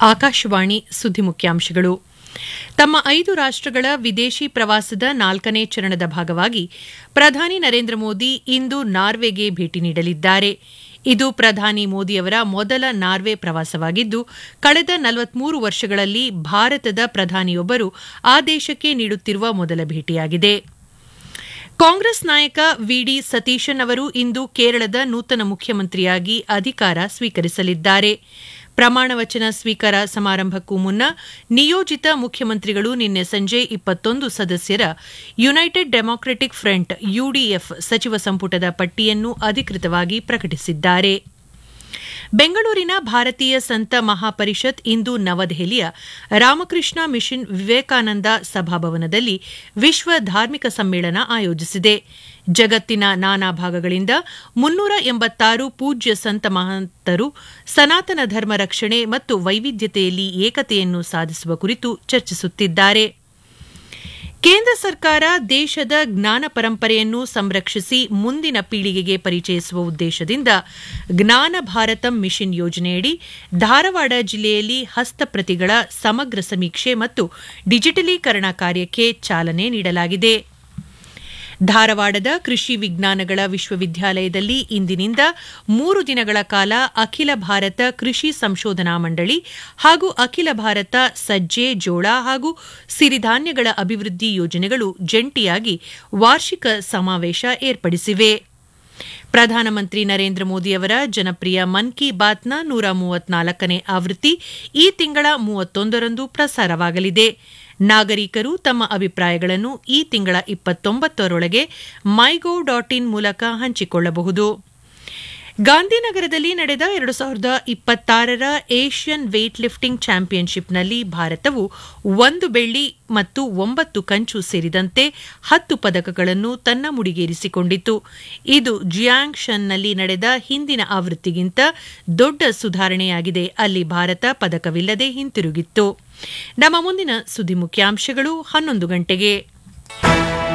ಆಕಾಶವಾಣಿ ಸುದ್ದಿ ಮುಖ್ಯಾಂಶಗಳು ತಮ್ಮ ಐದು ರಾಷ್ಟಗಳ ವಿದೇಶಿ ಪ್ರವಾಸದ ನಾಲ್ಕನೇ ಚರಣದ ಭಾಗವಾಗಿ ಪ್ರಧಾನಿ ನರೇಂದ್ರ ಮೋದಿ ಇಂದು ನಾರ್ವೆಗೆ ಭೇಟಿ ನೀಡಲಿದ್ದಾರೆ ಇದು ಪ್ರಧಾನಿ ಮೋದಿಯವರ ಮೊದಲ ನಾರ್ವೆ ಪ್ರವಾಸವಾಗಿದ್ದು ಕಳೆದ ನಲವತ್ಮೂರು ವರ್ಷಗಳಲ್ಲಿ ಭಾರತದ ಪ್ರಧಾನಿಯೊಬ್ಬರು ಆ ದೇಶಕ್ಕೆ ನೀಡುತ್ತಿರುವ ಮೊದಲ ಭೇಟಿಯಾಗಿದೆ ಕಾಂಗ್ರೆಸ್ ನಾಯಕ ವಿಡಿ ಸತೀಶನ್ ಅವರು ಇಂದು ಕೇರಳದ ನೂತನ ಮುಖ್ಯಮಂತ್ರಿಯಾಗಿ ಅಧಿಕಾರ ಸ್ವೀಕರಿಸಲಿದ್ದಾರೆ ಪ್ರಮಾಣ ವಚನ ಸ್ವೀಕಾರ ಸಮಾರಂಭಕ್ಕೂ ಮುನ್ನ ನಿಯೋಜಿತ ಮುಖ್ಯಮಂತ್ರಿಗಳು ನಿನ್ನೆ ಸಂಜೆ ಇಪ್ಪತ್ತೊಂದು ಸದಸ್ಯರ ಯುನೈಟೆಡ್ ಡೆಮಾಕ್ರೆಟಿಕ್ ಫ್ರಂಟ್ ಯುಡಿಎಫ್ ಸಚಿವ ಸಂಪುಟದ ಪಟ್ಟಿಯನ್ನು ಅಧಿಕೃತವಾಗಿ ಪ್ರಕಟಿಸಿದ್ದಾರೆ ಬೆಂಗಳೂರಿನ ಭಾರತೀಯ ಸಂತ ಮಹಾಪರಿಷತ್ ಇಂದು ನವದೆಹಲಿಯ ರಾಮಕೃಷ್ಣ ಮಿಷನ್ ವಿವೇಕಾನಂದ ಸಭಾಭವನದಲ್ಲಿ ವಿಶ್ವ ಧಾರ್ಮಿಕ ಸಮ್ಮೇಳನ ಆಯೋಜಿಸಿದೆ ಜಗತ್ತಿನ ನಾನಾ ಭಾಗಗಳಿಂದ ಮುನ್ನೂರ ಎಂಬತ್ತಾರು ಪೂಜ್ಯ ಸಂತ ಮಹಂತರು ಸನಾತನ ಧರ್ಮ ರಕ್ಷಣೆ ಮತ್ತು ವೈವಿಧ್ಯತೆಯಲ್ಲಿ ಏಕತೆಯನ್ನು ಸಾಧಿಸುವ ಕುರಿತು ಚರ್ಚಿಸುತ್ತಿದ್ದಾರೆ ಕೇಂದ್ರ ಸರ್ಕಾರ ದೇಶದ ಜ್ಞಾನ ಪರಂಪರೆಯನ್ನು ಸಂರಕ್ಷಿಸಿ ಮುಂದಿನ ಪೀಳಿಗೆಗೆ ಪರಿಚಯಿಸುವ ಉದ್ದೇಶದಿಂದ ಜ್ಞಾನ ಭಾರತಂ ಮಿಷನ್ ಯೋಜನೆಯಡಿ ಧಾರವಾಡ ಜಿಲ್ಲೆಯಲ್ಲಿ ಹಸ್ತಪ್ರತಿಗಳ ಸಮಗ್ರ ಸಮೀಕ್ಷೆ ಮತ್ತು ಡಿಜಿಟಲೀಕರಣ ಕಾರ್ಯಕ್ಕೆ ಚಾಲನೆ ನೀಡಲಾಗಿದೆ ಧಾರವಾಡದ ಕೃಷಿ ವಿಜ್ಞಾನಗಳ ವಿಶ್ವವಿದ್ಯಾಲಯದಲ್ಲಿ ಇಂದಿನಿಂದ ಮೂರು ದಿನಗಳ ಕಾಲ ಅಖಿಲ ಭಾರತ ಕೃಷಿ ಸಂಶೋಧನಾ ಮಂಡಳಿ ಹಾಗೂ ಅಖಿಲ ಭಾರತ ಸಜ್ಜೆ ಜೋಳ ಹಾಗೂ ಸಿರಿಧಾನ್ಯಗಳ ಅಭಿವೃದ್ಧಿ ಯೋಜನೆಗಳು ಜಂಟಿಯಾಗಿ ವಾರ್ಷಿಕ ಸಮಾವೇಶ ಏರ್ಪಡಿಸಿವೆ ಪ್ರಧಾನಮಂತ್ರಿ ನರೇಂದ್ರ ಮೋದಿಯವರ ಜನಪ್ರಿಯ ಮನ್ ಕಿ ಬಾತ್ನ ನೂರ ಮೂವತ್ನಾಲ್ಕನೇ ಆವೃತ್ತಿ ಈ ತಿಂಗಳ ಮೂವತ್ತೊಂದರಂದು ಪ್ರಸಾರವಾಗಲಿದೆ ನಾಗರಿಕರು ತಮ್ಮ ಅಭಿಪ್ರಾಯಗಳನ್ನು ಈ ತಿಂಗಳ ಇಪ್ಪತ್ತೊಂಬತ್ತರೊಳಗೆ ಮೈಗೋ ಡಾಟ್ ಇನ್ ಮೂಲಕ ಹಂಚಿಕೊಳ್ಳಬಹುದು ಗಾಂಧಿನಗರದಲ್ಲಿ ನಡೆದ ಎರಡು ಸಾವಿರದ ಇಪ್ಪತ್ತಾರರ ಏಷ್ಯನ್ ವೇಟ್ ಲಿಫ್ಟಿಂಗ್ ಚಾಂಪಿಯನ್ಶಿಪ್ನಲ್ಲಿ ಭಾರತವು ಒಂದು ಬೆಳ್ಳಿ ಮತ್ತು ಒಂಬತ್ತು ಕಂಚು ಸೇರಿದಂತೆ ಹತ್ತು ಪದಕಗಳನ್ನು ತನ್ನ ಮುಡಿಗೇರಿಸಿಕೊಂಡಿತು ಇದು ಜಿಯಾಂಗ್ ಶನ್ನಲ್ಲಿ ನಡೆದ ಹಿಂದಿನ ಆವೃತ್ತಿಗಿಂತ ದೊಡ್ಡ ಸುಧಾರಣೆಯಾಗಿದೆ ಅಲ್ಲಿ ಭಾರತ ಪದಕವಿಲ್ಲದೆ ಹಿಂತಿರುಗಿತ್ತು ನಮ್ಮ ಮುಂದಿನ ಸುದ್ದಿ ಮುಖ್ಯಾಂಶಗಳು ಹನ್ನೊಂದು ಗಂಟೆಗೆ